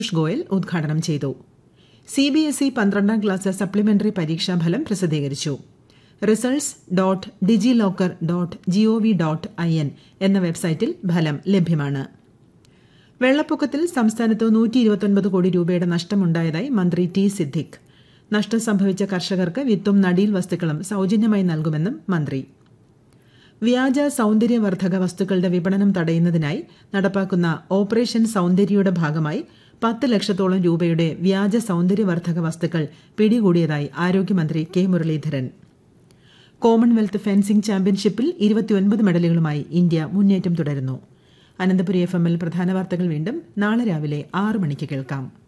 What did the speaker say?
പീയൂഷ് ഗോയൽ ഉദ്ഘാടനം ചെയ്തു C B S E പന്ത്രണ്ടാം ക്ലാസ് സപ്ലിമെന്ററി പരീക്ഷാഫലം പ്രസിദ്ധീകരിച്ചു results dot DigiLocker dot G O V dot I N എന്ന വെബ്സൈറ്റിൽ ഫലം ലഭ്യമാണ് വെള്ളപ്പൊക്കത്തിൽ സംസ്ഥാനത്ത് നൂറ്റി ഇരുപത്തൊൻപത് കോടി രൂപയുടെ നഷ്ടമുണ്ടായതായി മന്ത്രി ടി സിദ്ദിഖ് നഷ്ടം സംഭവിച്ച കർഷകർക്ക് വിത്തും നടീൽ വസ്തുക്കളും സൌജന്യമായി നൽകുമെന്നും മന്ത്രി വ്യാജ സൌന്ദര്യവർദ്ധക വസ്തുക്കളുടെ വിപണനം തടയുന്നതിനായി നടപ്പാക്കുന്ന ഓപ്പറേഷൻ സൌന്ദര്യയുടെ ഭാഗമായി പത്ത് ലക്ഷത്തോളം രൂപയുടെ വ്യാജ സൌന്ദര്യവർദ്ധക വസ്തുക്കൾ പിടികൂടിയതായി ആരോഗ്യമന്ത്രി കെ മുരളീധരൻ കോമൺവെൽത്ത് ഫെൻസിംഗ് ചാമ്പ്യൻഷിപ്പിൽ ഇരുപത്തിയൊൻപത് മെഡലുകളുമായി ഇന്ത്യ മുന്നേറ്റം തുടരുന്നു അനന്തപുരി എഫ് എമ്മിൽ പ്രധാന വാർത്തകൾ വീണ്ടും നാളെ രാവിലെ ആറ് മണിക്ക് കേൾക്കാം